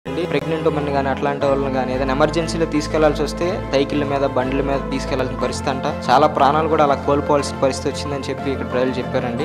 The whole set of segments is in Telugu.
అండి ప్రెగ్నెంట్ ఉమెన్ కానీ అట్లాంటి వాళ్ళని కానీ ఏదైనా ఎమర్జెన్సీలో తీసుకెళ్లాల్సి వస్తే సైకిళ్ళ మీద బండ్ల మీద తీసుకెళ్లాల్సిన పరిస్థితి అంట చాలా ప్రాణాలు కూడా అలా కోల్పోవాల్సిన పరిస్థితి వచ్చిందని చెప్పి ఇక్కడ ప్రజలు చెప్పారండి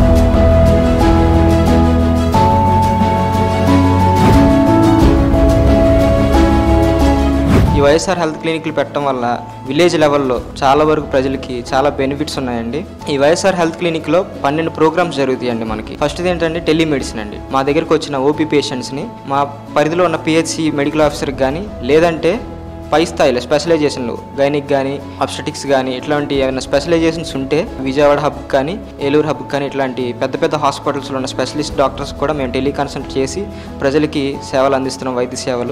ఈ వైఎస్ఆర్ హెల్త్ క్లినిక్లు పెట్టడం వల్ల విలేజ్ లెవెల్లో చాలా వరకు ప్రజలకి చాలా బెనిఫిట్స్ ఉన్నాయండి ఈ వైఎస్ఆర్ హెల్త్ క్లినిక్లో పన్నెండు ప్రోగ్రామ్స్ జరుగుతాయండి మనకి ఫస్ట్ ఏంటంటే టెలిమెడిసిన్ అండి మా దగ్గరకు వచ్చిన ఓపీ పేషెంట్స్ని మా పరిధిలో ఉన్న పిహెచ్సి మెడికల్ ఆఫీసర్కి కానీ లేదంటే పై స్థాయిలో స్పెషలైజేషన్లు గైనిక్ కానీ అబ్స్టటిక్స్ కానీ ఇట్లాంటి ఏమైనా స్పెషలైజేషన్స్ ఉంటే విజయవాడ హబ్ కానీ ఏలూరు హబ్ కానీ ఇట్లాంటి పెద్ద పెద్ద హాస్పిటల్స్లో ఉన్న స్పెషలిస్ట్ డాక్టర్స్ కూడా మేము టెలికన్సల్ట్ చేసి ప్రజలకి సేవలు అందిస్తున్నాం వైద్య సేవలు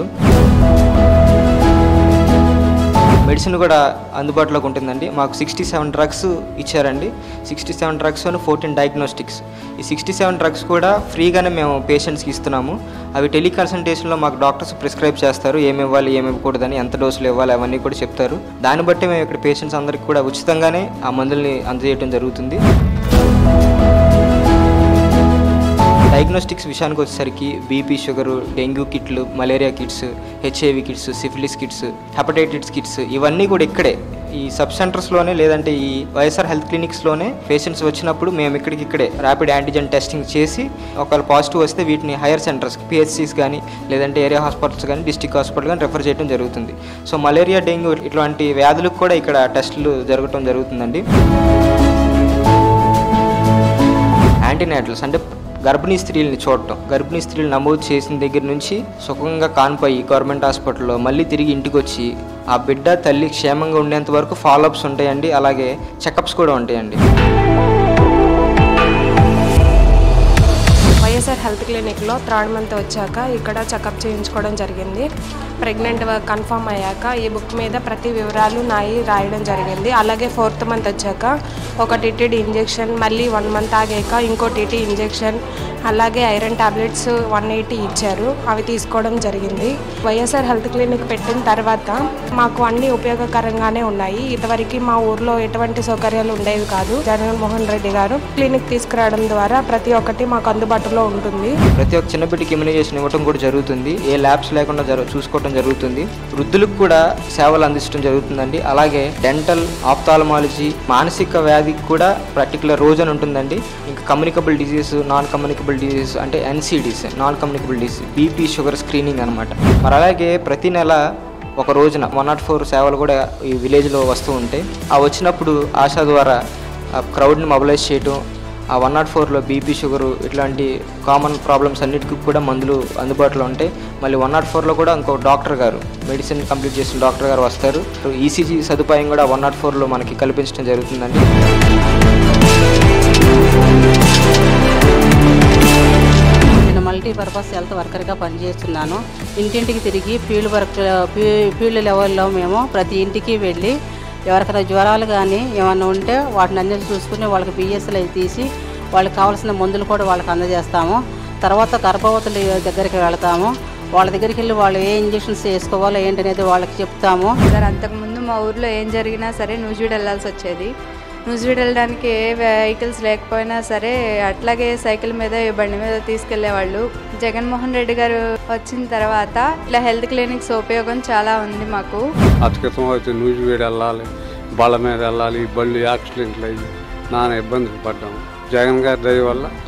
మెడిసిన్ కూడా అందుబాటులోకి ఉంటుందండి మాకు సిక్స్టీ సెవెన్ డ్రగ్స్ ఇచ్చారండి సిక్స్టీ సెవెన్ డ్రగ్స్ అని ఫోర్టీన్ డయాగ్నోస్టిక్స్ ఈ సిక్స్టీ సెవెన్ డ్రగ్స్ కూడా ఫ్రీగానే మేము పేషెంట్స్కి ఇస్తున్నాము అవి టెలికన్సల్టేషన్లో మాకు డాక్టర్స్ ప్రిస్క్రైబ్ చేస్తారు ఏమి ఇవ్వాలి ఏమి ఇవ్వకూడదని ఎంత డోసులు ఇవ్వాలి అవన్నీ కూడా చెప్తారు దాన్ని బట్టి మేము ఇక్కడ పేషెంట్స్ అందరికి కూడా ఉచితంగానే ఆ మందుల్ని అందజేయడం జరుగుతుంది డయాగ్నోస్టిక్స్ విషయానికి వచ్చేసరికి బీపీ షుగరు డెంగ్యూ కిట్లు malaria kits HIV kits syphilis kits hepatitis kits ఇవన్నీ కూడా ఇక్కడే ఈ సబ్ సెంటర్స్లోనే లేదంటే ఈ వైఎస్ఆర్ హెల్త్ క్లినిక్స్లోనే పేషెంట్స్ వచ్చినప్పుడు మేము ఇక్కడికి ఇక్కడే ర్యాపిడ్ యాంటీజెన్ టెస్టింగ్ చేసి ఒకవేళ పాజిటివ్ వస్తే వీటిని హైయర్ సెంటర్స్ పిహెచ్సిస్ కానీ లేదంటే ఏరియా హాస్పిటల్స్ కానీ డిస్టిక్ హాస్పిటల్ కానీ రెఫర్ చేయడం జరుగుతుంది సో మలేరియా డెంగ్యూ ఇట్లాంటి వ్యాధులకు కూడా ఇక్కడ టెస్టులు జరగటం జరుగుతుందండి యాంటీనేటల్స్ అంటే గర్భిణీ స్త్రీలని చూడటం గర్భిణీ స్త్రీలు నమోదు చేసిన దగ్గర నుంచి సుఖంగా కాన్పోయి గవర్నమెంట్ హాస్పిటల్లో మళ్ళీ తిరిగి ఇంటికి వచ్చి ఆ బిడ్డ తల్లి క్షేమంగా ఉండేంత వరకు ఫాలోఅప్స్ ఉంటాయండి అలాగే చెకప్స్ కూడా ఉంటాయండి వైఎస్ఆర్ హెల్త్ క్లినిక్లో థర్డ్ మంత్ వచ్చాక ఇక్కడ చెకప్ చేయించుకోవడం జరిగింది ప్రెగ్నెంట్ కన్ఫర్మ్ అయ్యాక ఈ బుక్ మీద ప్రతి వివరాలు నాయి రాయడం జరిగింది అలాగే ఫోర్త్ మంత్ వచ్చాక ఒక టీటీడీ ఇంజెక్షన్ మళ్ళీ వన్ మంత్ ఆగాక ఇంకో టీటీ ఇంజెక్షన్ అలాగే ఐరన్ టాబ్లెట్స్ వన్ ఎయిటీ ఇచ్చారు అవి తీసుకోవడం జరిగింది వైఎస్ఆర్ హెల్త్ క్లినిక్ పెట్టిన తర్వాత మాకు అన్ని ఉపయోగకరంగానే ఉన్నాయి ఇదివరకు మా ఊర్లో ఎటువంటి సౌకర్యాలు ఉండేవి కాదు జగన్మోహన్ రెడ్డి గారు క్లినిక్ తీసుకురావడం ద్వారా ప్రతి ఒక్కటి మాకు అందుబాటులో ఉంటుంది ప్రతి ఒక్క చిన్న బిడ్డకి ఇమ్యునైజేషన్ ఇవ్వడం కూడా జరుగుతుంది ఏ ల్యాబ్స్ లేకుండా జరు చూసుకోవడం జరుగుతుంది వృద్ధులకు కూడా సేవలు అందించడం జరుగుతుందండి అలాగే డెంటల్ ఆప్థాలమాలజీ మానసిక వ్యాధికి కూడా పర్టికులర్ రోజు అని ఉంటుందండి ఇంకా communicable disease non communicable disease అంటే NCDs non communicable disease BP sugar screening అనమాట మరి అలాగే ప్రతి నెల ఒక రోజున వన్ నాట్ ఫోర్ సేవలు కూడా ఈ విలేజ్లో వస్తూ ఉంటాయి ఆ వచ్చినప్పుడు ఆశా ద్వారా ఆ క్రౌడ్ని మొబిలైజ్ చేయటం ఆ వన్ నాట్ ఫోర్లో బీపీ షుగరు ఇట్లాంటి కామన్ ప్రాబ్లమ్స్ అన్నిటికీ కూడా మందులు అందుబాటులో ఉంటాయి మళ్ళీ వన్ నాట్ ఫోర్లో కూడా ఇంకో డాక్టర్ గారు మెడిసిన్ కంప్లీట్ చేసిన డాక్టర్ గారు వస్తారు ఈసీజీ సదుపాయం కూడా వన్ నాట్ ఫోర్లో మనకి కల్పించడం జరుగుతుందండి నేను మల్టీపర్పస్ హెల్త్ వర్కర్గా పనిచేస్తున్నాను ఇంటింటికి తిరిగి ఫీల్డ్ వర్క్ ఫీ- ఫీల్డ్ లెవెల్లో మేము ప్రతి ఇంటికి వెళ్ళి ఎవరికైనా జ్వరాలు కానీ ఏమైనా ఉంటే వాటిని అన్ని చూసుకుని వాళ్ళకి బిఎస్ఎల్ అవి తీసి వాళ్ళకి కావాల్సిన మందులు కూడా వాళ్ళకి అందజేస్తాము తర్వాత గర్భవతుల దగ్గరికి వెళతాము వాళ్ళ దగ్గరికి వెళ్ళి వాళ్ళు ఏ ఇంజెక్షన్స్ వేసుకోవాలో ఏంటనేది వాళ్ళకి చెప్తాము సార్ అంతకుముందు మా ఊర్లో ఏం జరిగినా సరే నూజివీడు వెళ్ళాల్సి వచ్చేది నూజివీడు వెళ్ళడానికి ఏ వెహికల్స్ లేకపోయినా సరే అట్లాగే సైకిల్ మీద ఏ బండి మీద తీసుకెళ్లేవాళ్ళు జగన్మోహన్ రెడ్డి గారు వచ్చిన తర్వాత ఇలా హెల్త్ క్లినిక్స్ ఉపయోగం చాలా ఉంది మాకు అతకతం అయితే నూజివీడు వెళ్ళాలి బళ్ళ మీద వెళ్ళాలి ఈ బళ్ళు యాక్సిడెంట్లు అయ్యి నానా ఇబ్బందులు పడ్డాము జగన్ గారి దయ వల్ల